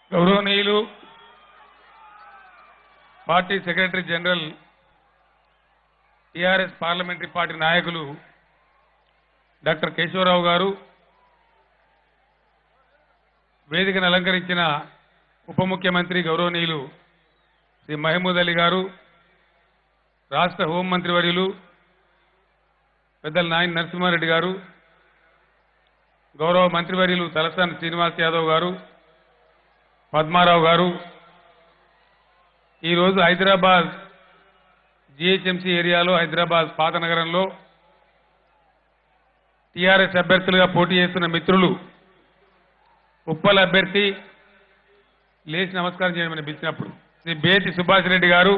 గౌరవనీయులు party secretary general TRS parliamentary party నాయకులు doctor Keshava Rao garu వేదికను అలంకరించిన ఉప ముఖ్యమంత్రి గౌరవనీయులు శ్రీ మహమూద్ అలీ గారు రాష్ట్ర హోంమంత్రి వర్యులు పెద్దల నాయన్ నరసింహారెడ్డి గారు గౌరవ మంత్రివర్యులు తలసాని శ్రీనివాస్ యాదవ్ గారు పద్మారావు గారు ఈరోజు హైదరాబాద్ జిహెచ్ఎంసీ ఏరియాలో హైదరాబాద్ పాత నగరంలో టీఆర్ఎస్ అభ్యర్థులుగా పోటీ చేస్తున్న మిత్రులు ఉప్పల్ అభ్యర్థి లేచి నమస్కారం చేయమని పిలిచినప్పుడు శ్రీ బేతి సుభాష్ రెడ్డి గారు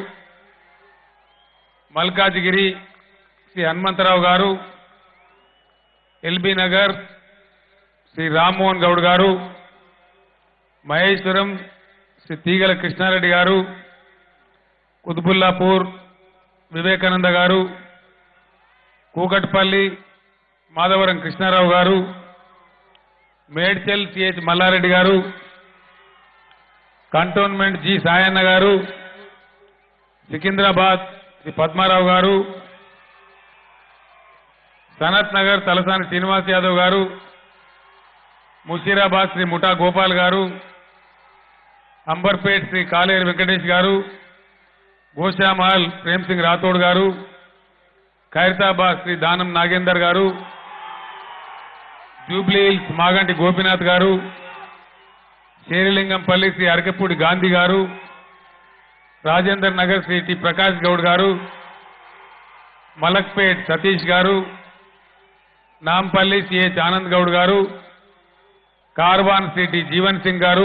మల్కాజిగిరి శ్రీ హనుమంతరావు గారు ఎల్బీ నగర్ శ్రీ రామ్మోహన్ గౌడ్ గారు మహేశ్వరం శ్రీ తీగల కృష్ణారెడ్డి గారు కుతుబుల్లాపూర్ వివేకానంద గారు కూకట్పల్లి మాధవరం కృష్ణారావు గారు మేడ్చల్ సిహెచ్ మల్లారెడ్డి గారు కంటోన్మెంట్ జి సాయన్న గారు సికింద్రాబాద్ శ్రీ పద్మారావు గారు సనత్ నగర్ తలసాని శ్రీనివాస్ యాదవ్ గారు ముషీరాబాద్ శ్రీ ముఠా గోపాల్ గారు అంబర్పేట్ శ్రీ కాలేరు వెంకటేష్ గారు గోషామహల్ ప్రేమ్ సింగ్ రాథోడ్ గారు ఖైరతాబాద్ శ్రీ దానం నాగేందర్ గారు జూబ్లీ హిల్స్ మాగంటి గోపీనాథ్ గారు శేరిలింగంపల్లి శ్రీ అరకపూడి గాంధీ గారు రాజేందర్ నగర్ శ్రీ టి ప్రకాష్ గౌడ్ గారు మలక్పేట్ సతీష్ గారు నాంపల్లి సిహెచ్ ఆనంద్ గౌడ్ గారు కార్వాన్ శ్రీ టి జీవన్ సింగ్ గారు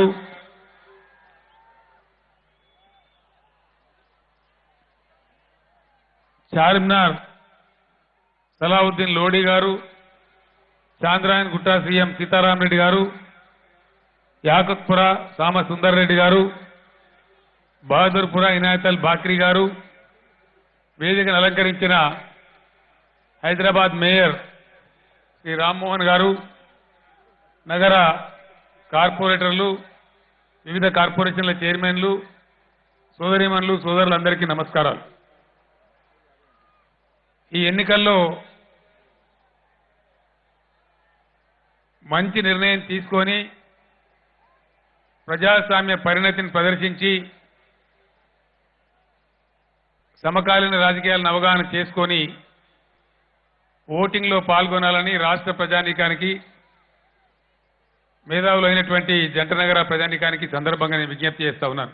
చార్మినార్ సలావుద్దీన్ లోడి గారు చాంద్రాయన్ గుట్టా సీఎం సీతారాం రెడ్డి గారు యాకత్పుర సామ సుందర్ రెడ్డి గారు బహదూర్పుర ఇనాయతల్ బాక్రీ గారు వేదికను అలంకరించిన హైదరాబాద్ మేయర్ శ్రీ రామ్మోహన్ గారు నగర కార్పొరేటర్లు వివిధ కార్పొరేషన్ల చైర్మన్లు సోదరిమన్లు సోదరులందరికీ నమస్కారాలు ఈ ఎన్నికల్లో మంచి నిర్ణయం తీసుకొని ప్రజాస్వామ్య పరిణతిని ప్రదర్శించి సమకాలీన రాజకీయాలను అవగాహన చేసుకొని ఓటింగ్లో పాల్గొనాలని రాష్ట్ర ప్రజానీకానికి మేధావులు అయినటువంటి జంటనగర ప్రజానీకానికి సందర్భంగా నేను విజ్ఞప్తి చేస్తా ఉన్నాను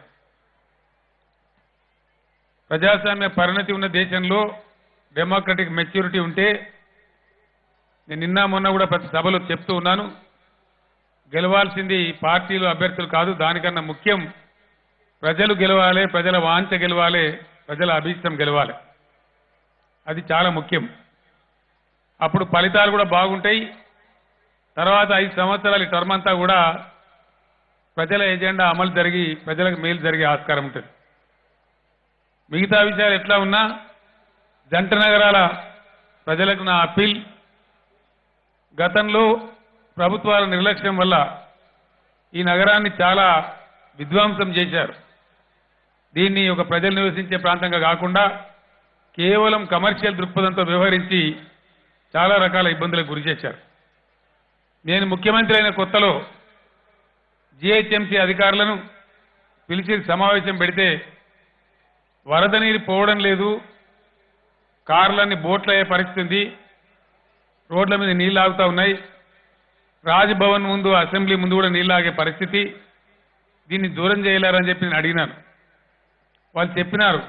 ప్రజాస్వామ్య పరిణతి ఉన్న దేశంలో డెమోక్రటిక్ మెచ్యూరిటీ ఉంటే నేను నిన్న మొన్న కూడా ప్రతి సభలో చెప్తూ ఉన్నాను గెలవాల్సింది పార్టీలు అభ్యర్థులు కాదు దానికన్నా ముఖ్యం ప్రజలు గెలవాలి ప్రజల వాంఛ గెలవాలి ప్రజల అభీష్టం గెలవాలి అది చాలా ముఖ్యం అప్పుడు ఫలితాలు కూడా బాగుంటాయి తర్వాత ఐదు సంవత్సరాల ఈ టర్మ్ అంతా కూడా ప్రజల ఎజెండా అమలు జరిగి ప్రజలకు మేలు జరిగే ఆస్కారం ఉంటుంది మిగతా విషయాలు ఎట్లా ఉన్నా జంట నగరాల ప్రజలకు నా అప్పీల్ గతంలో ప్రభుత్వాల నిర్లక్ష్యం వల్ల ఈ నగరాన్ని చాలా విధ్వంసం చేశారు దీన్ని ఒక ప్రజలు నివసించే ప్రాంతంగా కాకుండా కేవలం కమర్షియల్ దృక్పథంతో వ్యవహరించి చాలా రకాల ఇబ్బందులకు గురి చేశారు నేను ముఖ్యమంత్రి అయిన కొత్తలో జిహెచ్ఎంసీ అధికారులను పిలిచి సమావేశం పెడితే వరద నీరు పోవడం లేదు కార్లన్నీ బోట్లు అయ్యే పరిస్థితి ఉంది రోడ్ల మీద నీళ్లు ఆగుతా ఉన్నాయి రాజ్భవన్ ముందు అసెంబ్లీ ముందు కూడా నీళ్లు ఆగే పరిస్థితి దీన్ని దూరం చేయలేరని చెప్పి నేను అడిగినాను వాళ్ళు చెప్పినారు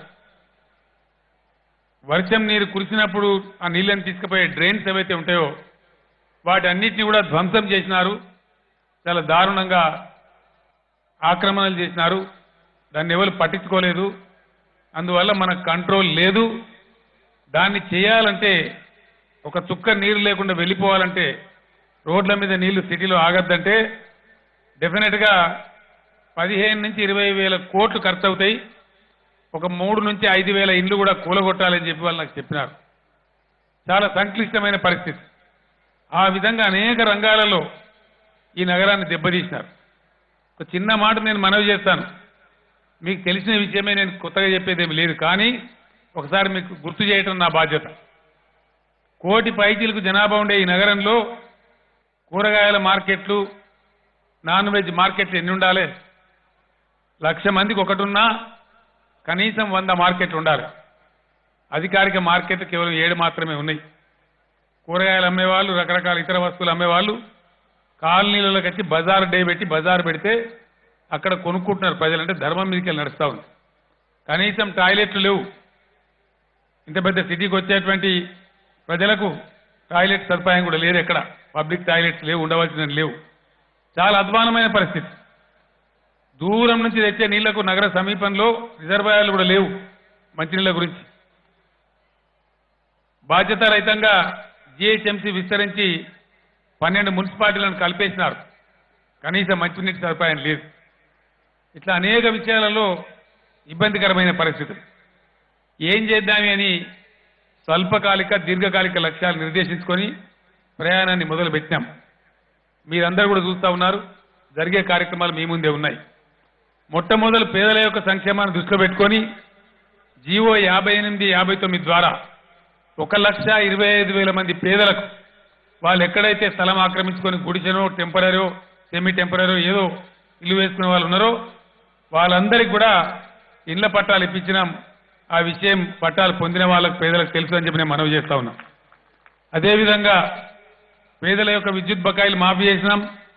వర్షం నీరు కురిసినప్పుడు ఆ నీళ్ళని తీసుకుపోయే డ్రైన్స్ ఏవైతే ఉంటాయో వాటి అన్నిటిని కూడా ధ్వంసం చేసినారు చాలా దారుణంగా ఆక్రమణలు చేసినారు దాన్ని ఎవరు పట్టించుకోలేదు అందువల్ల మనకు కంట్రోల్ లేదు దాన్ని చేయాలంటే ఒక చుక్క నీరు లేకుండా వెళ్ళిపోవాలంటే రోడ్ల మీద నీళ్లు సిటీలో ఆగద్దంటే డెఫినెట్గా పదిహేను నుంచి ఇరవై వేల కోట్లు ఖర్చు అవుతాయి ఒక మూడు నుంచి ఐదు వేల ఇండ్లు కూడా కూలగొట్టాలని చెప్పి వాళ్ళు నాకు చెప్పినారు చాలా సంక్లిష్టమైన పరిస్థితి ఆ విధంగా అనేక రంగాలలో ఈ నగరాన్ని దెబ్బతీసినారు ఒక ఒక చిన్న మాట నేను మనవి చేస్తాను మీకు తెలిసిన విషయమే నేను కొత్తగా చెప్పేది ఏమి లేదు కానీ ఒకసారి మీకు గుర్తు చేయటం నా బాధ్యత కోటి పైచీలకు జనాభా ఉండే ఈ నగరంలో కూరగాయల మార్కెట్లు నాన్ వెజ్ మార్కెట్లు ఎన్ని ఉండాలి లక్ష మందికి ఒకటున్నా కనీసం వంద మార్కెట్లు ఉండాలి అధికారిక మార్కెట్లు కేవలం ఏడు మాత్రమే ఉన్నాయి కూరగాయలు అమ్మేవాళ్ళు రకరకాల ఇతర వస్తువులు అమ్మేవాళ్ళు కాలనీలలోకి వచ్చి బజార్ డే పెట్టి బజార్ పెడితే అక్కడ కొనుక్కుంటున్నారు ప్రజలంటే ధర్మం మీదకి వెళ్ళి నడుస్తూ ఉంది కనీసం టాయిలెట్లు లేవు ఇంత పెద్ద సిటీకి వచ్చేటువంటి ప్రజలకు టాయిలెట్ సదుపాయం కూడా లేదు ఎక్కడ పబ్లిక్ టాయిలెట్స్ లేవు ఉండవలసిన లేవు చాలా అధ్వానమైన పరిస్థితి దూరం నుంచి తెచ్చే నీళ్లకు నగర సమీపంలో రిజర్వాయర్లు కూడా లేవు మంచినీళ్ళ గురించి బాధ్యత రహితంగా జిహెచ్ఎంసీ విస్తరించి పన్నెండు మున్సిపాలిటీలను కలిపేసినారు కనీసం మంచినీటి సదుపాయం లేదు ఇట్లా అనేక విషయాలలో ఇబ్బందికరమైన పరిస్థితులు ఏం చేద్దామి అని స్వల్పకాలిక దీర్ఘకాలిక లక్ష్యాలు నిర్దేశించుకొని ప్రయాణాన్ని మొదలుపెట్టినాం మీరందరూ కూడా చూస్తా ఉన్నారు జరిగే కార్యక్రమాలు మీ ముందే ఉన్నాయి మొట్టమొదలు పేదల యొక్క సంక్షేమాన్ని దృష్టిలో పెట్టుకొని జీవో యాభై ఎనిమిది యాభై తొమ్మిది ద్వారా ఒక లక్ష ఇరవై ఐదు వేల మంది పేదలకు వాళ్ళు ఎక్కడైతే స్థలం ఆక్రమించుకొని గుడిసెనో టెంపరరో సెమీ టెంపరరో ఏదో ఇల్లు వేసుకునే వాళ్ళు ఉన్నారో వాళ్ళందరికీ కూడా ఇళ్ల పట్టాలు ఇప్పించినాం ఆ విషయం పట్టాలు పొందిన వాళ్ళకు పేదలకు తెలుసు అని చెప్పి నేను మనవి చేస్తా ఉన్నా అదేవిధంగా పేదల యొక్క విద్యుత్ బకాయిలు మాఫీ చేసినాం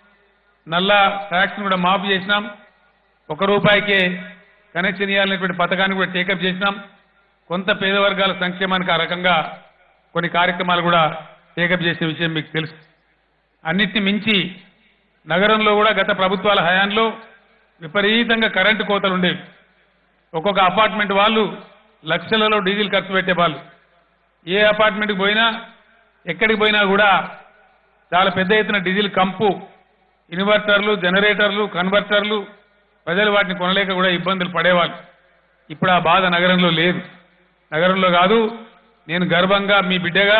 నల్ల ట్యాక్స్ కూడా మాఫీ చేసినాం ఒక రూపాయికే కనెక్షన్ ఇవ్వాలనేటువంటి పథకాన్ని కూడా టేకప్ చేసినాం కొంత పేద వర్గాల సంక్షేమానికి ఆ రకంగా కొన్ని కార్యక్రమాలు కూడా టేకప్ చేసే విషయం మీకు తెలుసు అన్నిటిని మించి నగరంలో కూడా గత ప్రభుత్వాల హయాంలో విపరీతంగా కరెంటు కోతలు ఉండేవి ఒక్కొక్క అపార్ట్మెంట్ వాళ్ళు లక్షలలో డీజిల్ ఖర్చు పెట్టేవాళ్ళు ఏ అపార్ట్మెంట్కి పోయినా ఎక్కడికి పోయినా కూడా చాలా పెద్ద ఎత్తున డీజిల్ కంపు ఇన్వర్టర్లు జనరేటర్లు కన్వర్టర్లు ప్రజలు వాటిని కొనలేక కూడా ఇబ్బందులు పడేవాళ్ళు ఇప్పుడు ఆ బాధ నగరంలో లేదు నగరంలో కాదు నేను గర్వంగా మీ బిడ్డగా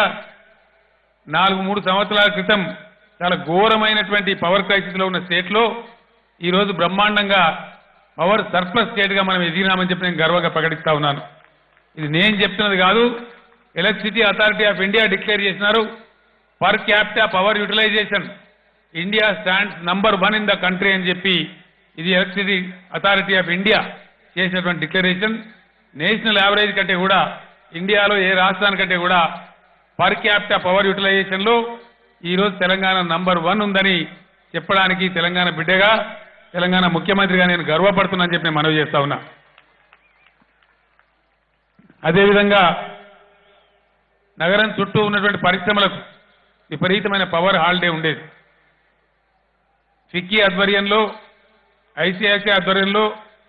నాలుగు మూడు సంవత్సరాల క్రితం చాలా ఘోరమైనటువంటి పవర్ క్రైసిస్ లో ఉన్న స్టేట్ లో ఈ రోజు బ్రహ్మాండంగా పవర్ సర్ప్లస్ స్టేట్ గా మనం ఎదిగినామని చెప్పి నేను గర్వంగా ప్రకటిస్తా ఉన్నాను ఇది నేను చెప్తున్నది కాదు electricity authority of India declare చేసినారు per capita power utilisation India stands number one in the country అని చెప్పి ఇది ఎలక్ట్రిసిటీ అథారిటీ ఆఫ్ ఇండియా చేసినటువంటి డిక్లరేషన్ నేషనల్ యావరేజ్ కంటే కూడా ఇండియాలో ఏ రాష్ట్రానికంటే కూడా పర్ క్యాపిటా పవర్ యూటిలైజేషన్ లో ఈ రోజు తెలంగాణ నంబర్ వన్ ఉందని చెప్పడానికి తెలంగాణ బిడ్డగా తెలంగాణ ముఖ్యమంత్రిగా నేను గర్వపడుతున్నానని చెప్పి నేను మనవి చేస్తా ఉన్నా అదేవిధంగా నగరం చుట్టూ ఉన్నటువంటి పరిశ్రమలకు విపరీతమైన పవర్ హాలిడే ఉండేది ఫిక్కీ ఆధ్వర్యంలో ఐసిఐసి ఆధ్వర్యంలో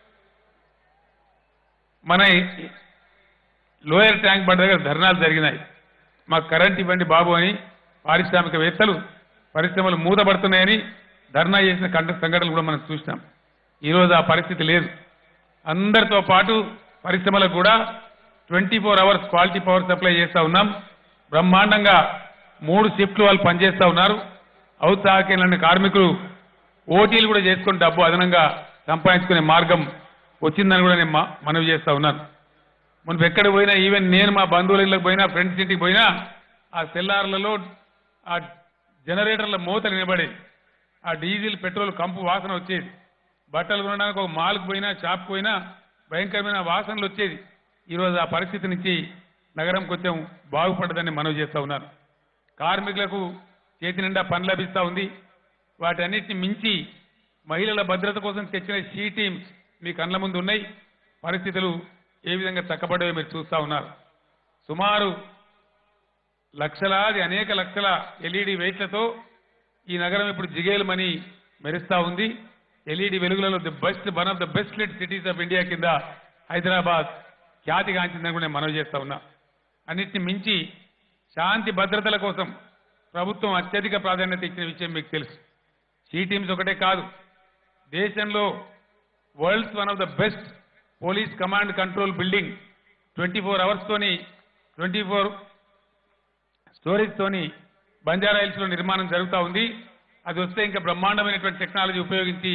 మన లోయర్ ట్యాంక్ బండ్ దగ్గర ధర్నాలు జరిగినాయి మాకు కరెంట్ ఇవ్వండి బాబు అని పారిశ్రామికవేత్తలు పరిశ్రమలు మూతపడుతున్నాయని ధర్నా చేసిన కంట సంఘటనలు కూడా మనం చూసినాం ఈరోజు ఆ పరిస్థితి లేదు అందరితో పాటు పరిశ్రమలకు కూడా twenty four hours quality power supply చేస్తా ఉన్నాం బ్రహ్మాండంగా మూడు షిఫ్ట్లు వాళ్ళు పనిచేస్తా ఉన్నారు ఔత్సాహికమైన కార్మికులు ఓటీలు కూడా చేసుకుని డబ్బు అదనంగా సంపాదించుకునే మార్గం వచ్చిందని కూడా నేను మా- మనవి చేస్తా ఉన్నాను మనం ఎక్కడ పోయినా ఈవెన్ నేను మా బంధువుల ఇళ్ళకి పోయినా ఫ్రెండ్స్ ఇంటికి పోయినా ఆ సెల్లార్లలో ఆ జనరేటర్ల మూతలు నిలబడేది ఆ డీజిల్ పెట్రోల్ కంపు వాసన వచ్చేది బట్టలు కొనడానికి ఒక మాల్కి పోయినా షాప్కి పోయినా భయంకరమైన వాసనలు వచ్చేది ఈరోజు ఆ పరిస్థితి నుంచి నగరం కొంచెం బాగుపడ్డదని మనవి చేస్తా ఉన్నాను కార్మికులకు చేతి నిండా పని లభిస్తా ఉంది వాటన్నిటిని మించి మహిళల భద్రత కోసం తెచ్చిన షీ టీమ్స్ మీ కళ్ళ ముందు ఉన్నాయి పరిస్థితులు ఏ విధంగా చక్కబడ్డాయో మీరు చూస్తా ఉన్నారు సుమారు లక్షలాది అనేక లక్షల ఎల్ఈడి వెయిట్లతో ఈ నగరం ఇప్పుడు జిగేలమని మెరుస్తా ఉంది ఎల్ఈడి వెలుగులలో the best one of the best lit cities of India కింద హైదరాబాద్ ఖ్యాతిగాంచిందని కూడా నేను మనవి చేస్తా ఉన్నా అన్నిటిని మించి శాంతి భద్రతల కోసం ప్రభుత్వం అత్యధిక ప్రాధాన్యత ఇచ్చిన విషయం మీకు తెలుసు సీ టీమ్స్ ఒకటే కాదు దేశంలో worlds one of the best police command control building twenty four hours తోని ట్వంటీ ఫోర్ స్టోరేజ్ తోని బంజారా హిల్స్ లో నిర్మాణం జరుగుతా ఉంది అది వస్తే ఇంకా బ్రహ్మాండమైనటువంటి టెక్నాలజీ ఉపయోగించి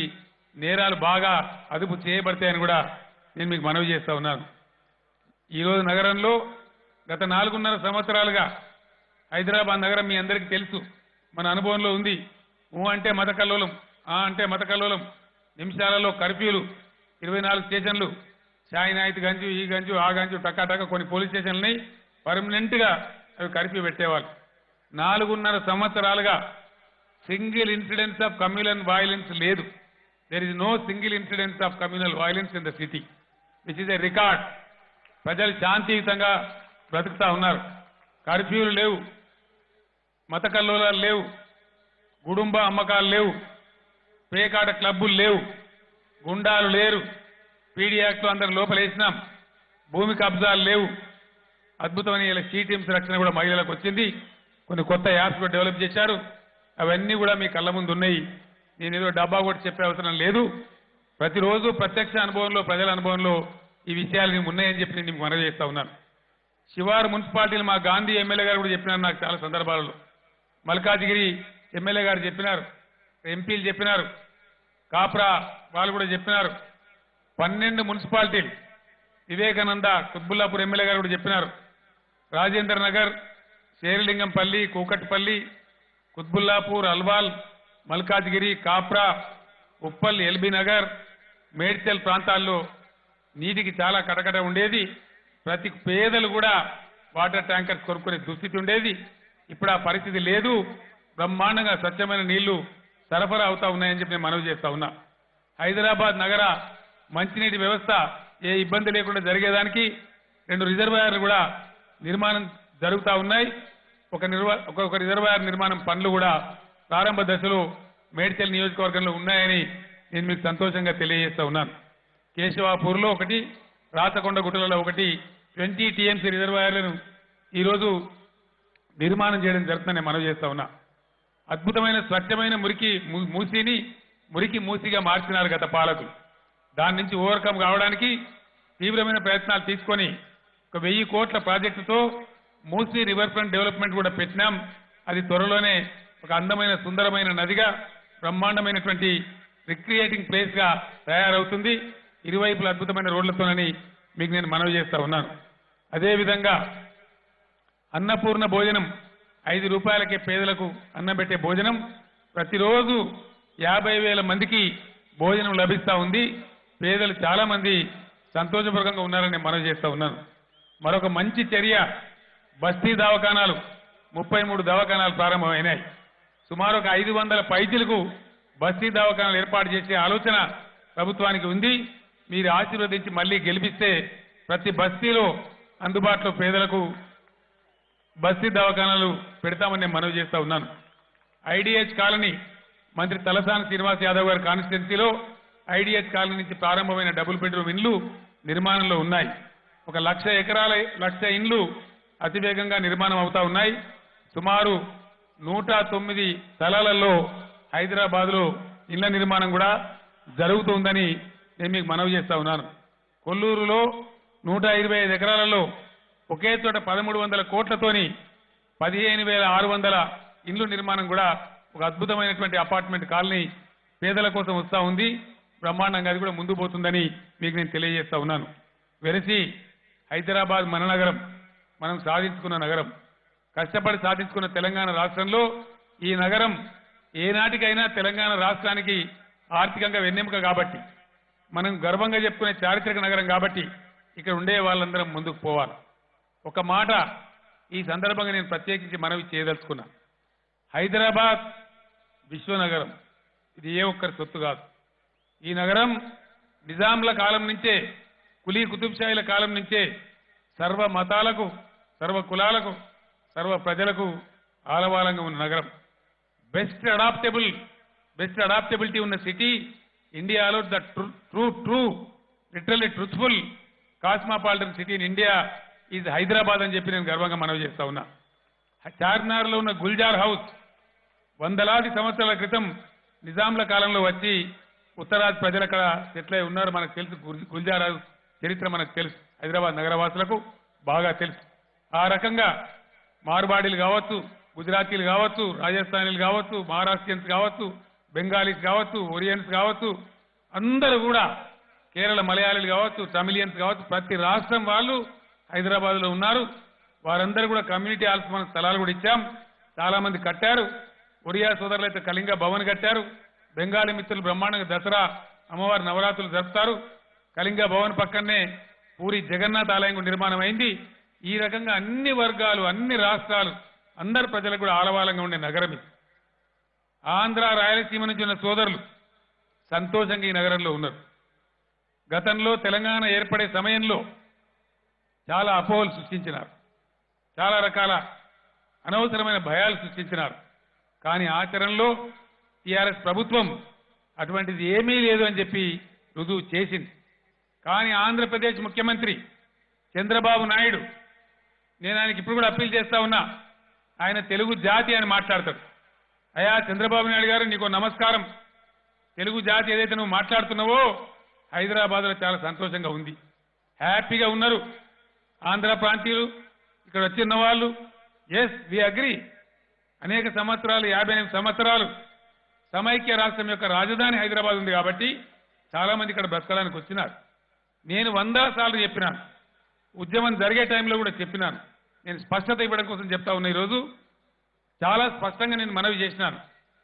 నేరాలు బాగా అదుపు చేయబడతాయని కూడా నేను మీకు మనవి చేస్తా ఉన్నాను ఈరోజు నగరంలో గత నాలుగున్నర సంవత్సరాలుగా హైదరాబాద్ నగరం మీ అందరికీ తెలుసు మన అనుభవంలో ఉంది ఊ అంటే మత కల్లోలం ఆ అంటే మత కల్లోలం నిమిషాలలో కర్ఫ్యూలు ఇరవై నాలుగు స్టేషన్లు షాయినాయిత్ గంజు ఈ గంజు ఆ గంజు టకా టకా కొన్ని పోలీస్ స్టేషన్లని పర్మనెంట్ గా అవి కర్ఫ్యూ పెట్టేవాళ్ళు నాలుగున్నర సంవత్సరాలుగా single incidence of communal violence లేదు there is no single incidence of communal violence in the city which is a record ప్రజలు శాంతియుతంగా బ్రతుకుతా ఉన్నారు కర్ఫ్యూలు లేవు మత కల్లోలాలు లేవు గుడుంబ అమ్మకాలు లేవు పేకాట క్లబ్బులు లేవు గుండాలు లేరు పీడీ యాక్ట్ అందరు లోపలేసినాం భూమి కబ్జాలు లేవు అద్భుతమైన ఇలా సీ టీమ్స్ రక్షణ కూడా మహిళలకు వచ్చింది కొన్ని కొత్త యాప్స్ కూడా డెవలప్ చేశారు అవన్నీ కూడా మీ కళ్ళ ముందు ఉన్నాయి నేను ఏదో డబ్బా కూడా చెప్పే అవసరం లేదు ప్రతిరోజు ప్రత్యక్ష అనుభవంలో ప్రజల అనుభవంలో ఈ విషయాలు నీకు ఉన్నాయని చెప్పి నేను మీకు మనవి చేస్తా ఉన్నాను శివారు మున్సిపాలిటీలు మా గాంధీ ఎమ్మెల్యే గారు కూడా చెప్పినారు నాకు చాలా సందర్భాలలో మల్కాజిగిరి ఎమ్మెల్యే గారు చెప్పినారు ఎంపీలు చెప్పినారు కాప్రా వాళ్ళు కూడా చెప్పినారు పన్నెండు మున్సిపాలిటీలు వివేకానంద కుత్బుల్లాపూర్ ఎమ్మెల్యే గారు కూడా చెప్పినారు రాజేంద్ర నగర్ శేరిలింగంపల్లి కూకట్పల్లి కుత్బుల్లాపూర్ అల్వాల్ మల్కాజ్గిరి కాప్రా ఉప్పల్ ఎల్బీ నగర్ మేడ్చల్ ప్రాంతాల్లో నీటికి చాలా కటకట ఉండేది ప్రతి పేదలు కూడా వాటర్ ట్యాంకర్స్ కొనుక్కునే దుస్థితి ఉండేది ఇప్పుడు ఆ పరిస్థితి లేదు బ్రహ్మాండంగా స్వచ్ఛమైన నీళ్లు సరఫరా అవుతా ఉన్నాయని చెప్పి నేను మనవి చేస్తా ఉన్నా హైదరాబాద్ నగర మంచినీటి వ్యవస్థ ఏ ఇబ్బంది లేకుండా జరిగేదానికి రెండు రిజర్వాయర్లు కూడా నిర్మాణం జరుగుతా ఉన్నాయి ఒక నిర్వా ఒక- ఒక రిజర్వాయర్ నిర్మాణం పనులు కూడా ప్రారంభ దశలో మేడ్చల్ నియోజకవర్గంలో ఉన్నాయని నేను మీకు సంతోషంగా తెలియజేస్తా ఉన్నాను కేశవాపూర్లో ఒకటి రాచకొండ గుట్టలలో ఒకటి ట్వంటీ టీఎంసీ రిజర్వాయర్లను ఈరోజు నిర్మాణం చేయడం జరుగుతుందని నేను మనవి చేస్తా ఉన్నా అద్భుతమైన స్వచ్ఛమైన మురికి ము- మూసిని మురికి మూసిగా మార్చినారు గత పాలకులు దాని నుంచి ఓవర్కమ్ కావడానికి తీవ్రమైన ప్రయత్నాలు తీసుకొని ఒక వెయ్యి కోట్ల ప్రాజెక్టుతో మూసీ రివర్ ఫ్రంట్ డెవలప్మెంట్ కూడా పెట్టినాం అది త్వరలోనే ఒక అందమైన సుందరమైన నదిగా బ్రహ్మాండమైనటువంటి రిక్రియేటింగ్ ప్లేస్ గా తయారవుతుంది ఇరువైపుల అద్భుతమైన రోడ్లతోనని మీకు నేను మనవి చేస్తా ఉన్నాను అదేవిధంగా అన్నపూర్ణ భోజనం ఐదు రూపాయలకే పేదలకు అన్నం పెట్టే భోజనం ప్రతిరోజు యాభై వేల మందికి భోజనం లభిస్తా ఉంది పేదలు చాలా మంది సంతోషపూర్వకంగా ఉన్నారని నేను మనవి చేస్తా ఉన్నాను మరొక మంచి చర్య బస్తీ దవాఖానాలు ముప్పై మూడు దవాఖానాలు ప్రారంభమైనాయి సుమారు ఒక ఐదు వందల పైచీలకు బస్తీ దవాఖానాలు ఏర్పాటు చేసే ఆలోచన ప్రభుత్వానికి ఉంది మీరు ఆశీర్వదించి మళ్ళీ గెలిపిస్తే ప్రతి బస్తీలో అందుబాటులో పేదలకు బస్తీ దవాఖానాలు పెడతామని నేను మనవి చేస్తా ఉన్నాను ఐడిహెచ్ కాలనీ మంత్రి తలసాని శ్రీనివాస్ యాదవ్ గారి కాన్స్టిట్యున్సీలో ఐడిహెచ్ కాలనీ నుంచి ప్రారంభమైన డబుల్ బెడ్రూమ్ ఇండ్లు నిర్మాణంలో ఉన్నాయి ఒక లక్ష ఎకరాల లక్ష ఇండ్లు అతివేగంగా నిర్మాణం అవుతా ఉన్నాయి సుమారు నూట తొమ్మిది స్థలాలలో హైదరాబాద్ లో ఇళ్ల నిర్మాణం కూడా జరుగుతుందని నేను మీకు మనవి చేస్తా ఉన్నాను కొల్లూరులో నూట ఇరవై ఐదు ఎకరాలలో ఒకే చోట పదమూడు వందల కోట్లతోని పదిహేను వేల ఆరు వందల ఇండ్లు నిర్మాణం కూడా ఒక అద్భుతమైనటువంటి అపార్ట్మెంట్ కాలనీ పేదల కోసం వస్తా ఉంది బ్రహ్మాండంగా అది కూడా ముందు పోతుందని మీకు నేను తెలియజేస్తా ఉన్నాను వెరసి హైదరాబాద్ మన నగరం మనం సాధించుకున్న నగరం కష్టపడి సాధించుకున్న తెలంగాణ రాష్ట్రంలో ఈ నగరం ఏనాటికైనా తెలంగాణ రాష్ట్రానికి ఆర్థికంగా వెన్నెముక కాబట్టి మనం గర్వంగా చెప్పుకునే చారిత్రక నగరం కాబట్టి ఇక్కడ ఉండే వాళ్ళందరం ముందుకు పోవాలి ఒక మాట ఈ సందర్భంగా నేను ప్రత్యేకించి మనవి చేయదలుచుకున్నా హైదరాబాద్ విశ్వనగరం ఇది ఏ ఒక్కరి సొత్తు కాదు ఈ నగరం నిజాంల కాలం నుంచే కులీ కుతుబ్షాయిల కాలం నుంచే సర్వ మతాలకు సర్వ కులాలకు సర్వ ప్రజలకు ఆలవాలంగా ఉన్న నగరం బెస్ట్ అడాప్టబుల్ బెస్ట్ అడాప్టబిలిటీ ఉన్న సిటీ ఇండియాలో the true true literally truthful cosmopolitan city in India is Hyderabad అని చెప్పి నేను గర్వంగా మనవి చేస్తా ఉన్నా చార్మినార్ లో ఉన్న గుల్జార్ హౌస్ వందలాది సంవత్సరాల క్రితం నిజాంల కాలంలో వచ్చి ఉత్తరాది ప్రజలు అక్కడ సెటిల్ అయి ఉన్నారు మనకు తెలుసు గుల్- గుల్జార్ హౌస్ చరిత్ర మనకు తెలుసు హైదరాబాద్ నగరవాసులకు బాగా తెలుసు ఆ రకంగా మార్వాడీలు కావచ్చు గుజరాతీలు కావచ్చు రాజస్థానీలు కావచ్చు మహారాష్ట్రియన్స్ కావచ్చు బెంగాలీస్ కావచ్చు ఒరియన్స్ కావచ్చు అందరూ కూడా కేరళ మలయాళీలు కావచ్చు తమిళియన్స్ కావచ్చు ప్రతి రాష్ట్రం వాళ్ళు హైదరాబాద్ లో ఉన్నారు వారందరూ కూడా కమ్యూనిటీ హాల్స్ మన స్థలాలు కూడా ఇచ్చాం చాలా మంది కట్టారు ఒరియా సోదరులు అయితే కళింగ భవన్ కట్టారు బెంగాలీ మిత్రులు బ్రహ్మాండంగా దసరా అమ్మవారి నవరాత్రులు జరుపుతారు కళింగ భవన్ పక్కనే పూరి జగన్నాథ్ ఆలయం కూడా నిర్మాణం అయింది ఈ రకంగా అన్ని వర్గాలు అన్ని రాష్ట్రాలు అందరు ప్రజలకు కూడా ఆలవాలంగా ఉండే నగరం ఇది ఆంధ్ర రాయలసీమ నుంచి ఉన్న సోదరులు సంతోషంగా ఈ నగరంలో ఉన్నారు గతంలో తెలంగాణ ఏర్పడే సమయంలో చాలా అపోహలు సృష్టించినారు చాలా రకాల అనవసరమైన భయాలు సృష్టించినారు కానీ ఆచరణలో టీఆర్ఎస్ ప్రభుత్వం అటువంటిది ఏమీ లేదు అని చెప్పి రుజువు చేసింది కానీ ఆంధ్రప్రదేశ్ ముఖ్యమంత్రి చంద్రబాబు నాయుడు నేను ఆయనకి ఇప్పుడు కూడా అప్పీల్ చేస్తా ఉన్నా ఆయన తెలుగు జాతి అని మాట్లాడతాడు అయా చంద్రబాబు నాయుడు గారు నీకు నమస్కారం తెలుగు జాతి ఏదైతే నువ్వు మాట్లాడుతున్నావో హైదరాబాద్ లో చాలా సంతోషంగా ఉంది హ్యాపీగా ఉన్నారు ఆంధ్ర ప్రాంతీయులు ఇక్కడ వచ్చిన వాళ్ళు ఎస్ వి అగ్రి అనేక సంవత్సరాలు యాభై ఎనిమిది సంవత్సరాలు సమైక్య రాష్ట్రం యొక్క రాజధాని హైదరాబాద్ ఉంది కాబట్టి చాలా మంది ఇక్కడ బ్రతకడానికి వచ్చినారు నేను వంద సార్లు చెప్పినాను ఉద్యమం జరిగే టైంలో కూడా చెప్పినాను నేను స్పష్టత ఇవ్వడం కోసం చెప్తా ఉన్నా ఈరోజు చాలా స్పష్టంగా నేను మనవి చేసినాను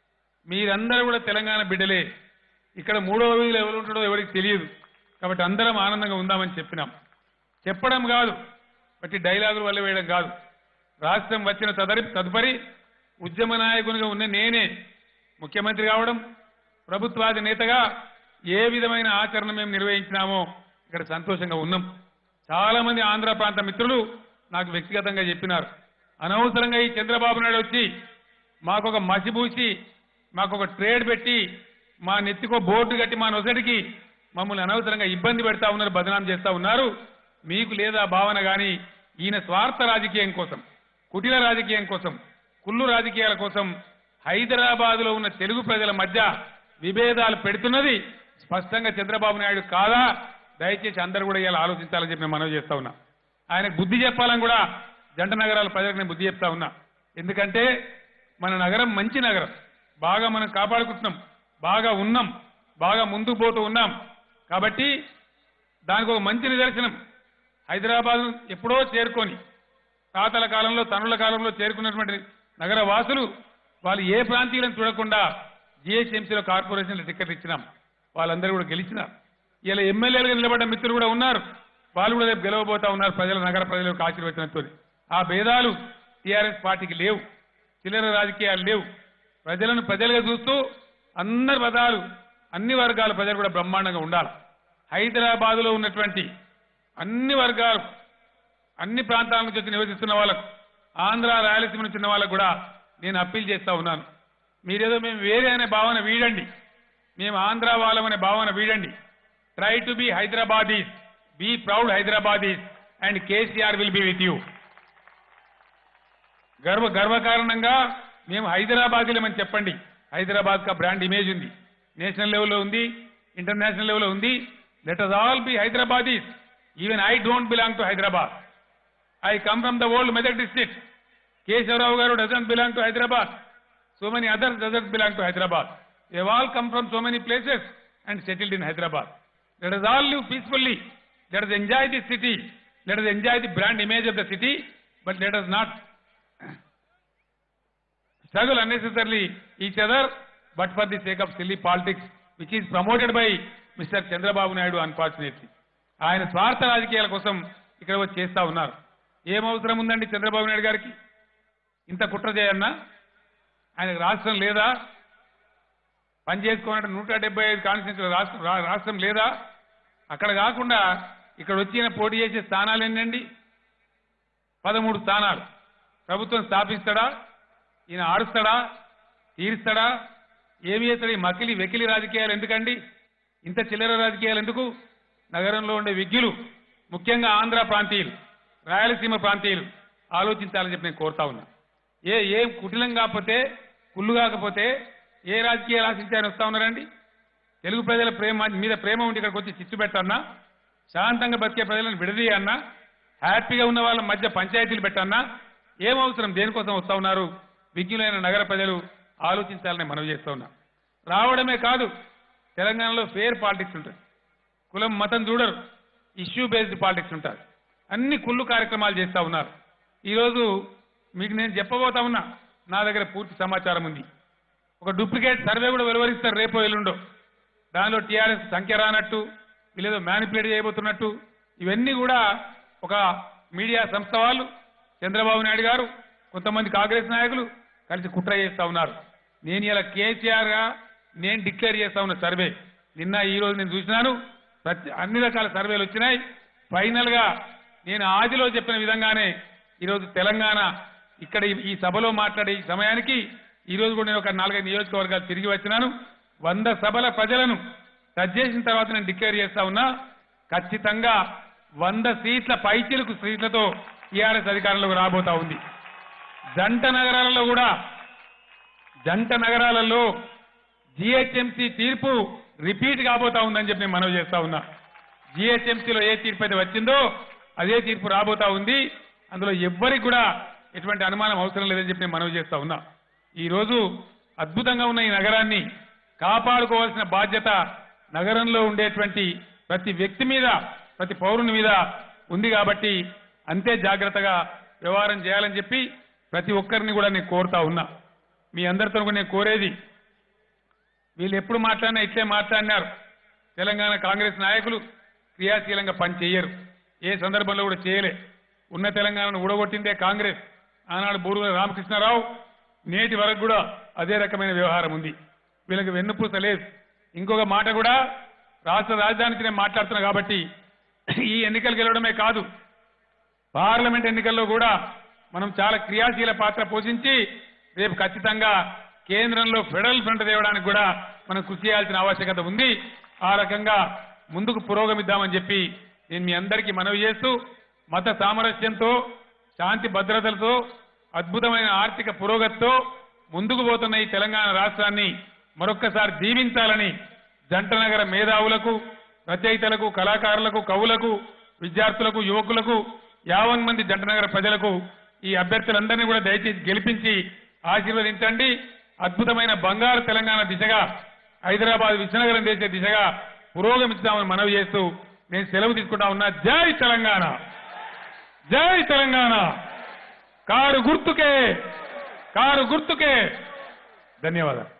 మీరందరూ కూడా తెలంగాణ బిడ్డలే ఇక్కడ మూడవ వీధిలో ఎవరు ఉంటాడో ఎవరికి తెలియదు కాబట్టి అందరం ఆనందంగా ఉందామని చెప్పినాం చెప్పడం కాదు బట్టి డైలాగులు వల్ల వేయడం కాదు రాష్ట్రం వచ్చిన తదరి తదుపరి ఉద్యమ నాయకునిగా ఉన్న నేనే ముఖ్యమంత్రి కావడం ప్రభుత్వాది నేతగా ఏ విధమైన ఆచరణ మేము నిర్వహించినామో ఇక్కడ సంతోషంగా ఉన్నాం చాలా మంది ఆంధ్ర ప్రాంత మిత్రులు నాకు వ్యక్తిగతంగా చెప్పినారు అనవసరంగా ఈ చంద్రబాబు నాయుడు వచ్చి మాకొక మసిబూసి మాకొక ట్రేడ్ పెట్టి మా నెత్తికో బోర్డు కట్టి మా నొసటికి మమ్మల్ని అనవసరంగా ఇబ్బంది పెడతా ఉన్నారు బదనాం చేస్తా ఉన్నారు మీకు లేదా భావన గాని ఈయన స్వార్థ రాజకీయం కోసం కుటిల రాజకీయం కోసం కుళ్ళు రాజకీయాల కోసం హైదరాబాద్ లో ఉన్న తెలుగు ప్రజల మధ్య విభేదాలు పెడుతున్నది స్పష్టంగా చంద్రబాబు నాయుడు కాదా దయచేసి అందరూ కూడా ఇలా ఆలోచించాలని చెప్పి నేను మనవి చేస్తా ఉన్నా ఆయనకు బుద్ధి చెప్పాలని కూడా జంట నగరాల ప్రజలకు నేను బుద్ధి చెప్తా ఉన్నా ఎందుకంటే మన నగరం మంచి నగరం బాగా మనం కాపాడుకుంటున్నాం బాగా ఉన్నాం బాగా ముందుకు పోతూ ఉన్నాం కాబట్టి దానికి ఒక మంచి నిదర్శనం హైదరాబాద్ ఎప్పుడో చేరుకొని తాతల కాలంలో తనుల కాలంలో చేరుకున్నటువంటి నగర వాసులు వాళ్ళు ఏ ప్రాంతీయులను చూడకుండా జిహెచ్ఎంసీలో కార్పొరేషన్లు టికెట్ ఇచ్చినాం వాళ్ళందరూ కూడా గెలిచినారు ఇలా ఎమ్మెల్యేలుగా నిలబడ్డ మిత్రులు కూడా ఉన్నారు వాళ్ళు కూడా రేపు గెలవబోతా ఉన్నారు ప్రజల నగర ప్రజలకు ఆశీర్వచనంతో ఆ భేదాలు టీఆర్ఎస్ పార్టీకి లేవు చిల్లర రాజకీయాలు లేవు ప్రజలను ప్రజలుగా చూస్తూ అందరి పదాలు అన్ని వర్గాల ప్రజలు కూడా బ్రహ్మాండంగా ఉండాలి హైదరాబాద్ లో ఉన్నటువంటి అన్ని వర్గాలు అన్ని ప్రాంతాల నుంచి వచ్చి నివసిస్తున్న వాళ్ళకు ఆంధ్ర రాయలసీమ నుంచి ఉన్న వాళ్ళకు కూడా నేను అప్పీల్ చేస్తా ఉన్నాను మీరేదో మేము వేరే అనే భావన వీడండి మేము ఆంధ్ర వాళ్ళం అనే భావన వీడండి try to be Hyderabadis be proud Hyderabadis and KCR will be with you గర్వ గర్వకారణంగా మేము హైదరాబాదీలమని చెప్పండి హైదరాబాద్ కా బ్రాండ్ ఇమేజ్ ఉంది నేషనల్ లెవెల్లో ఉంది ఇంటర్నేషనల్ లెవెల్లో ఉంది let us all be Hyderabadis even I don't belong to Hyderabad I come from the old Medak district Keshava Rao garu doesn't belong to Hyderabad so many others doesn't belong to Hyderabad they all come from so many places and settled in Hyderabad let us all live peacefully let us enjoy the city let us enjoy the brand image of the city but let us not struggle unnecessarily each other, but for the sake of silly politics, which is promoted by Mr. Chandrababu Naidu unfortunately ఆయన స్వార్థ రాజకీయాల కోసం ఇక్కడ వచ్చి చేస్తా ఉన్నారు ఏం అవసరం ఉందండి చంద్రబాబు నాయుడు గారికి ఇంత కుట్ర చేయన్నా ఆయనకు రాష్ట్రం లేదా పని చేసుకోవాలంటే నూట డెబ్బై ఐదు కాన్స్టిట్యూన్సీల రాష్ట్రం రా- రాష్ట్రం లేదా అక్కడ కాకుండా ఇక్కడ వచ్చి ఈయన పోటీ చేసే స్థానాలు ఏంటండి పదమూడు స్థానాలు ప్రభుత్వం స్థాపిస్తాడా ఈయన ఆడుస్తాడా తీరుస్తాడా ఏమి చేస్తాడు ఈ మకిలి వెకిలి రాజకీయాలు ఎందుకండి ఇంత చిల్లర రాజకీయాలు ఎందుకు నగరంలో ఉండే విజ్ఞులు ముఖ్యంగా ఆంధ్ర ప్రాంతీయులు రాయలసీమ ప్రాంతీయులు ఆలోచించాలని చెప్పి నేను కోరుతా ఉన్నా ఏ ఏం కుటిలం కాకపోతే కుళ్ళు కాకపోతే ఏ రాజకీయాలు ఆశించాలని వస్తా ఉన్నారండి తెలుగు ప్రజల ప్రేమ మీద ప్రేమ ఉండి ఇక్కడికి వచ్చి చిచ్చు పెట్టన్నా శాంతంగా బతికే ప్రజలను విడదీయన్నా హ్యాపీగా ఉన్న వాళ్ళ మధ్య పంచాయతీలు పెట్టన్నా ఏం అవసరం దేనికోసం వస్తా ఉన్నారు విజ్ఞులైన నగర ప్రజలు ఆలోచించాలని మనవి చేస్తా ఉన్నా రావడమే కాదు తెలంగాణలో ఫేర్ పాలిటిక్స్ ఉంటుంది కులం మతం చూడరు ఇష్యూ బేస్డ్ పాలిటిక్స్ ఉంటారు అన్ని కుళ్ళు కార్యక్రమాలు చేస్తా ఉన్నారు ఈరోజు మీకు నేను చెప్పబోతా ఉన్నా నా దగ్గర పూర్తి సమాచారం ఉంది ఒక డూప్లికేట్ సర్వే కూడా వెలువరిస్తారు రేపో ఎల్లుండో దానిలో టీఆర్ఎస్ సంఖ్య రానట్టు వీళ్ళేదో మ్యానిపులేట్ చేయబోతున్నట్టు ఇవన్నీ కూడా ఒక మీడియా సంస్థ వాళ్ళు చంద్రబాబు నాయుడు గారు కొంతమంది కాంగ్రెస్ నాయకులు కలిసి కుట్ర చేస్తా ఉన్నారు నేను ఇలా కేసీఆర్ గా నేను డిక్లేర్ చేస్తా ఉన్న సర్వే నిన్న ఈ రోజు నేను చూసినాను ప్రతి అన్ని రకాల సర్వేలు వచ్చినాయి ఫైనల్ గా నేను ఆదిలో చెప్పిన విధంగానే ఈరోజు తెలంగాణ ఇక్కడ ఈ- ఈ సభలో మాట్లాడే ఈ సమయానికి ఈ రోజు కూడా నేను ఒక నాలుగైదు నియోజకవర్గాలు తిరిగి వచ్చినాను వంద సభల ప్రజలను టచ్ చేసిన తర్వాత నేను డిక్లేర్ చేస్తా ఉన్నా ఖచ్చితంగా వంద సీట్ల పైచిలకు సీట్లతో టీఆర్ఎస్ అధికారంలోకి రాబోతా ఉంది జంట నగరాలలో కూడా జంట నగరాలలో జిహెచ్ఎంసీ తీర్పు రిపీట్ కాబోతా ఉందని చెప్పి నేను మనవి చేస్తా ఉన్నా జిహెచ్ఎంసీలో ఏ తీర్పు అయితే వచ్చిందో అదే తీర్పు రాబోతా ఉంది అందులో ఎవ్వరికి కూడా ఎటువంటి అనుమానం అవసరం లేదని చెప్పి నేను మనవి చేస్తా ఉన్నా ఈ రోజు అద్భుతంగా ఉన్న ఈ నగరాన్ని కాపాడుకోవాల్సిన బాధ్యత నగరంలో ఉండేటువంటి ప్రతి వ్యక్తి మీద ప్రతి పౌరుని మీద ఉంది కాబట్టి అంతే జాగ్రత్తగా వ్యవహారం చేయాలని చెప్పి ప్రతి ఒక్కరిని కూడా నేను కోరుతా ఉన్నా మీ అందరితో కూడా నేను కోరేది వీళ్ళు ఎప్పుడు మాట్లాడినా ఇట్లే మాట్లాడినారు తెలంగాణ కాంగ్రెస్ నాయకులు క్రియాశీలంగా పని చేయరు ఏ సందర్భంలో కూడా చేయలే ఉన్న తెలంగాణను ఊడగొట్టిందే కాంగ్రెస్ ఆనాడు బూరుగుల రామకృష్ణారావు నేటి వరకు కూడా అదే రకమైన వ్యవహారం ఉంది వీళ్ళకి వెన్నుపూస లేదు ఇంకొక మాట కూడా రాష్ట్ర రాజధాని నుంచి నేను మాట్లాడుతున్నా కాబట్టి ఈ ఎన్నికలు గెలవడమే కాదు పార్లమెంట్ ఎన్నికల్లో కూడా మనం చాలా క్రియాశీల పాత్ర పోషించి రేపు ఖచ్చితంగా కేంద్రంలో ఫెడరల్ ఫ్రంట్ తేవడానికి కూడా మనం కృషి చేయాల్సిన ఆవశ్యకత ఉంది ఆ రకంగా ముందుకు పురోగమిద్దామని చెప్పి నేను మీ అందరికీ మనవి చేస్తూ మత సామరస్యంతో శాంతి భద్రతలతో అద్భుతమైన ఆర్థిక పురోగతితో ముందుకు పోతున్న ఈ తెలంగాణ రాష్ట్రాన్ని మరొక్కసారి దీవించాలని జంటనగర మేధావులకు రచయితలకు కళాకారులకు కవులకు విద్యార్థులకు యువకులకు యావన్ మంది జంటనగర ప్రజలకు ఈ అభ్యర్థులందరినీ కూడా దయచేసి గెలిపించి ఆశీర్వదించండి అద్భుతమైన బంగారు తెలంగాణ దిశగా హైదరాబాద్ విశ్వనగరం చేసే దిశగా పురోగమిస్తామని మనవి చేస్తూ నేను సెలవు తీసుకుంటా ఉన్నా జై తెలంగాణ జై తెలంగాణ కారు గుర్తుకే కారు గుర్తుకే ధన్యవాదాలు